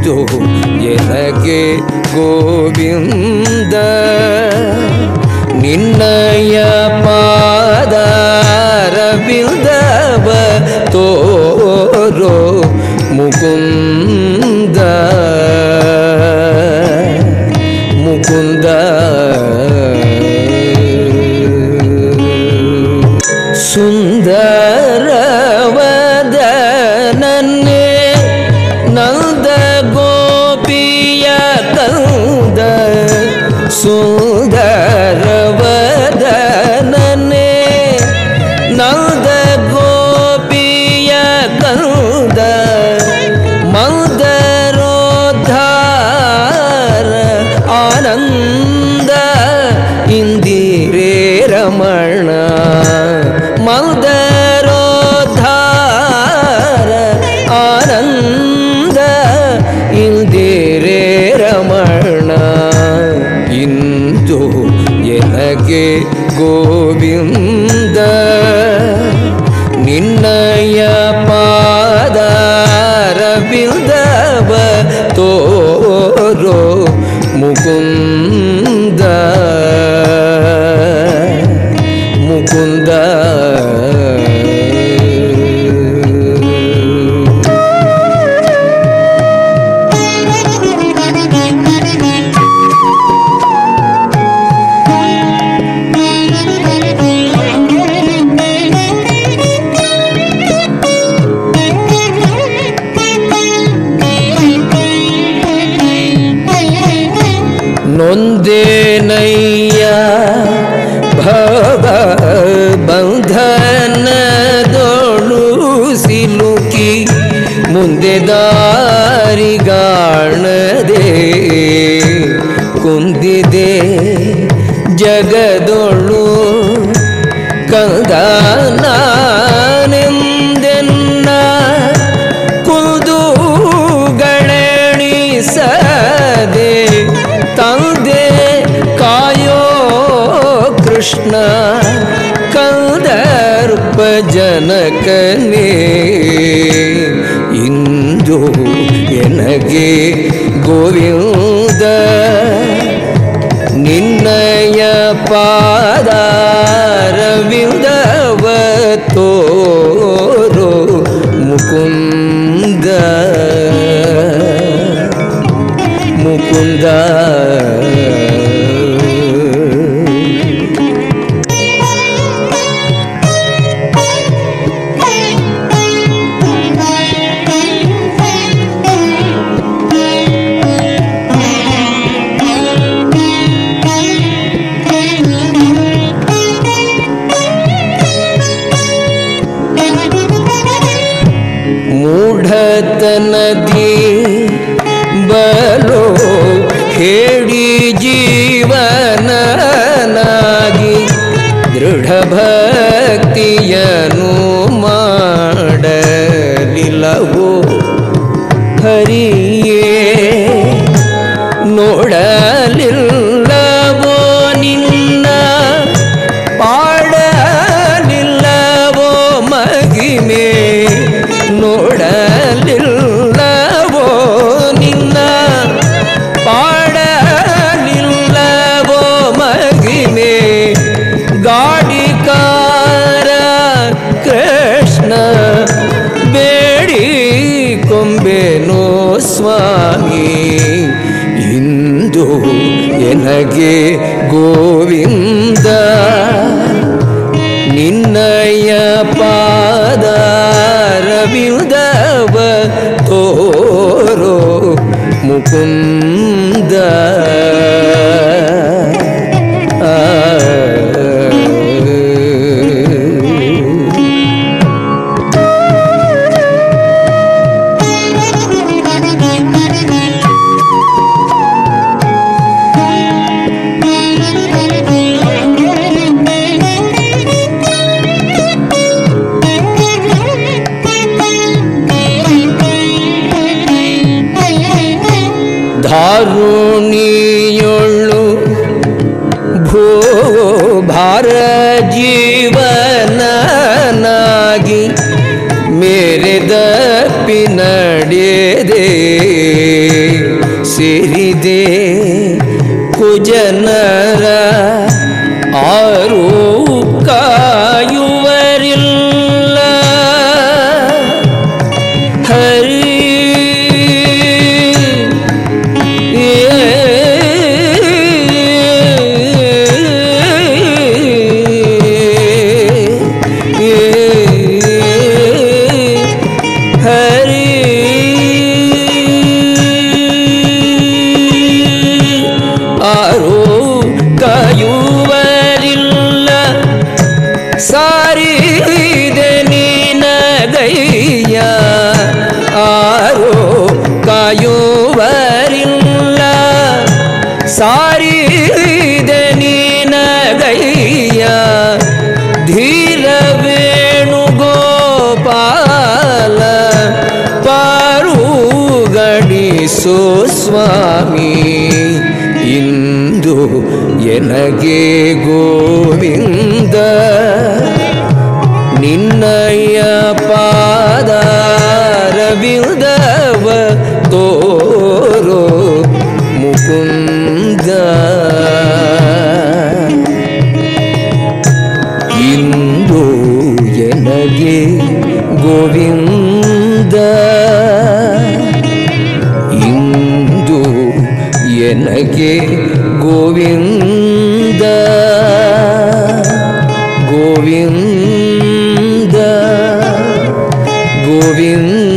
ಇಂದು ಎನಗೆ ಗೋವಿಂದ ನಿನ್ನಯ ಪಾದಾರವಿಂದವ ತೋರೋ ಮುಕುಂದ ಮುಕುಂದ ಸುಂದರವದನನ್ನೇ ನಂದ ಗೋಪಿಯ ಕಂದ ಸುಂದರವದನನ್ನೇ ನಂದ ಗೋಪಿಯ ಕಂದ ಮಂದರೋದ್ಧಾರ ಆನಂದ ಇಂದಿರೇ ರಮಣ ಮಂದರೋದ್ಧಾರ ಆನಂದ ಇಂದಿರೇ ರಮಣ ಇಂದು ಎನಗೆ ಗೋವಿಂದ ನಿನ್ನಯ ಪಾದಾರವಿಂದವ ತೋರೋ ಮುಕುಂದ ಮುಕುಂದ ನೊಂದೇನಯ್ಯ ಭವ ಬಂಧನದೊಳು ಸಿಲುಕಿ ಮುಂದೆ ದಾರಿಗಾಣದೆ ಕುಂದಿದೆ ಜಗದೊಳು ಕಂದ ನಾನೆಂದೆನ್ನ ಕುದು ಗಣಣಿಸದೆ ತಂದೆ ಕಾಯೋ ಕೃಷ್ಣ ಕಂದರ್ಪ ಜನಕನೇ ಇಂದು ಎನಗೆ ಗೋವಿಂದ ನಿನ್ನಯ ಪಾದಾರವಿಂದವ ತೋರೋ ಮುಕುಂದ ಮುಕುಂದ ಮೂಢತನದಿ ಬಲೋ ಹೇಳಿ ಜೀವನನಾಗಿ ದೃಢ ಭಕ್ತಿಯನು ಮಾಡಲಿಲ್ಲವೋ ಹರಿಯೇ ನೋಡಲಿಲ್ಲವೋ ನಿನ್ನ ಪಾಡಲಿಲ್ಲವೋ ಮಗಿಮೆ ನೋಡಲಿಲ್ಲವೋ ನಿನ್ನ ಪಾಡಲಿಲ್ಲವೋ ಮಗಿಮೆ ಗಾಡಿಕಾರ ಕೃಷ್ಣ ಬೇಡಿ ಕೊಂಬೆನೋ ಸ್ವಾಮಿ ಇಂದು ಎನಗೆ ಗೋವಿಂದ ನಿನ್ನಯ ಪಾದಾರವಿಂದವ ತೋರೋ ಮುಕುಂದ ಆ ಧಾರುಣಿಯೊಳ್ಳು ಭೂ ಭಾರ ಜೀವನಾಗಿ ಮೇರೆ ದಪ್ಪಿ ನಡೆದೆ ಸೇರಿದೆ ಕುಜನರ ಆರು ಕಾಯುವರಿಲ್ಲ ಹರಿ ಹರಿ ಆರೋ ಕಾಯುವರಿಲ್ಲ ಸಾರಿದೆ ನೀನಗಯ್ಯ ಆರೋ ಕಾಯುವರಿಲ್ಲ ಸಾರಿದೆ ನೀನಗಯ್ಯ ಧೀರ ವೇಣುಗೋಪಾಲ ಪಾರುಗಣಿಸೋ ಸ್ವಾಮಿ ಇಂದು ಎನಗೆ ಗೋವಿಂದ ನಿನ್ನಯ್ಯ ಪಾದಾರವಿದವ ತೋರೋ ಮುಕುಂದ ಇಂದು ಎನಗೆ ಗೋವಿಂದ ಇಂದು ಎನಗೆ ಗೋವಿಂದ ಗೋವಿಂದ ಗೋವಿಂದ